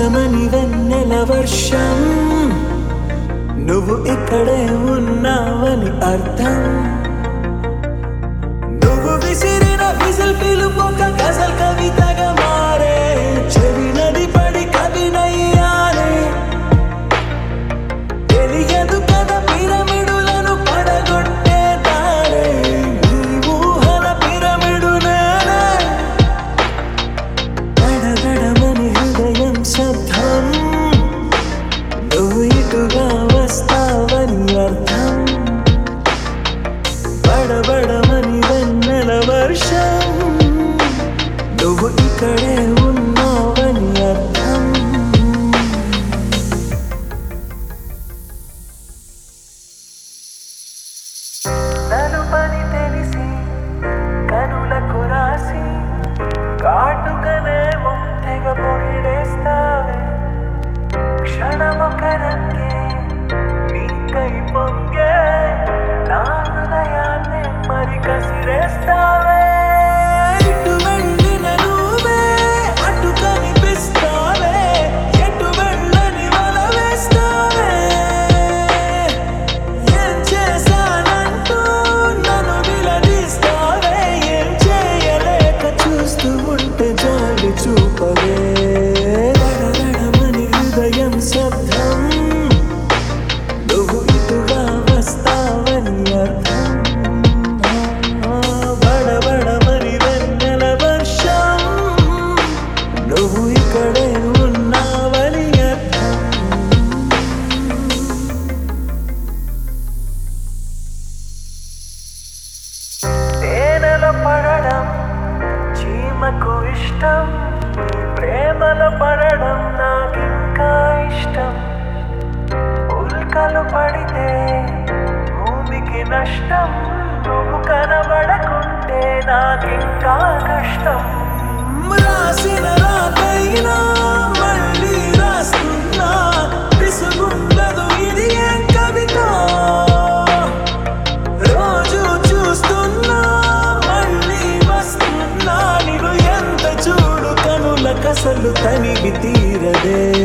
పదమని వెన్నెల వర్షం నువ్వు ఇక్కడే ఉన్నావని అర్థం నువ్వు విసిరిన విసిల్ పిలుపొక గజల్ కవితగా మారే చెవి నది పడి కవినయ్యానే తెలియదు కదా పిరమిడులను పడగొట్టే దారే నీ ఊహల పిరమిడు నేనే గడగడమని హృదయం శబ్దం నువ్వు ఇటుగా వస్తావని అర్థం బడబడమని వెన్నెల వర్షం నువ్వు ఇక్కడే ఉన్నావని అర్థం నలుపని తెలిసి కనులకు రాసి కాటుకనే తెగ పొగిడేస్తావే క్షణమొకరంగే నీకై పొంగే నా హృదయాన్ని మరి కసిరేస్తావే ఇటు వెళ్ళిన నువ్వే అటు కనిపిస్తావే ఎటు వెళ్ళని వల వేస్తావే ఏం చేశానంటూ నన్ను నిలదీస్తావే ఏం చేయలేక చూస్తూ ఉంటే జాలి చూపవే దడదడమని హృదయం శబ్దం నువ్వు ఇటుగా వస్తావని అర్థం ఆ, బడబడమని వెన్నెల వర్షం నువ్వు ఇక్కడే ఉన్నావని అర్థం తేనెల పడడం చీమకు ఇష్టం నీ ప్రేమల పడడం నాకింకా ఇష్టం ఉల్కలు పడితే భూమికి నష్టం నువ్వు కనబడకుంటే నాకింకా కష్టం రాసిన రాకైనా మళ్ళీ రాస్తున్నా విసుగుండదు ఇది ఏం కవిత రోజు చూస్తున్నా మళ్ళీ వస్తున్నా నిన్ను ఎంత చూడు కనుల కసలు తనివి తీరదే